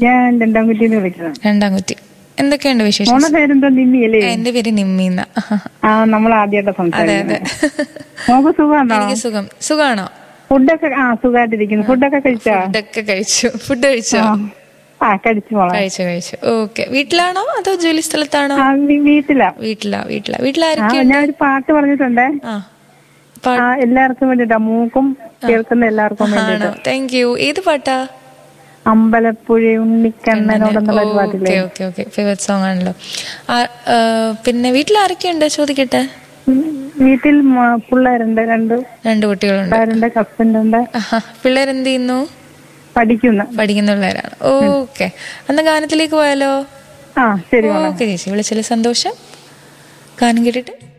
ഞാൻ രണ്ടാം കുറ്റിന്ന് വിളിക്കുന്നത് രണ്ടാം കുറ്റി എന്തൊക്കെയുണ്ട് വിശേഷം മോളെ പേരെന്തോ നിമ്മിയല്ലേ എന്റെ പേര് നിമ്മീന്ന ആ നമ്മൾ ആദ്യമായിട്ട് അതെ അതെ സംസാരിക്കുന്നത് മോക്ക് സുഖമാണോ എനിക്ക് സുഖം സുഖാണോ ഫുഡൊക്കെ ആ സുഖമായിട്ടിരിക്കുന്നു ഫുഡൊക്കെ കഴിച്ചോ ഫുഡൊക്കെ കഴിച്ചു ഫുഡ് കഴിച്ചോ ആ. ആ കഴിച്ചു മോളെ കഴിച്ചു കഴിച്ചു ഓക്കെ വീട്ടിലാണോ അതോ ജോലി സ്ഥലത്താണോ ആ വീ- വീട്ടിലാ വീട്ടിലാ വീട്ടിലാ ആ വീട്ടിലാരൊക്കെ ഞാൻ ഒരു പാട്ട് പറഞ്ഞിട്ടുണ്ടേ ആ പാ- ആ എല്ലാവർക്കും വേണ്ടിട്ടാ മൂക്കും കേൾക്കുന്ന എല്ലാവർക്കും വേണ്ടി ആണോ താങ്ക് യു ഏത് പാട്ടാ അമ്പലപ്പുഴ ഉണ്ണിക്കണ്ണനോടെന്നുള്ള ഒരു പാട്ടില്ലേ okay okay okay favourite song ആണല്ലോ ആ, ആ, പിന്നെ വീട്ടിൽ ആരൊക്കെയുണ്ട് ചോദിക്കട്ടെ ഉം, വീട്ടിൽ മ- പിള്ളേരുണ്ട് രണ്ട് രണ്ട് കുട്ടികളുണ്ട് പിള്ളേരുണ്ട് ഹസ്ബൻഡ് ഉണ്ട് ആഹാ പിള്ളേരെന്ത് ചെയ്യുന്നു പഠിക്കുന്നു പഠിക്കുന്ന പിള്ളേരാണ് ഓക്കെ അന്ന് ഗാനത്തിലേക്ക് പോയാലോ ആ ശരി മോളെ ഓക്കെ ചേച്ചി വിളിച്ചതിൽ സന്തോഷം ഗാനം കേട്ടിട്ട്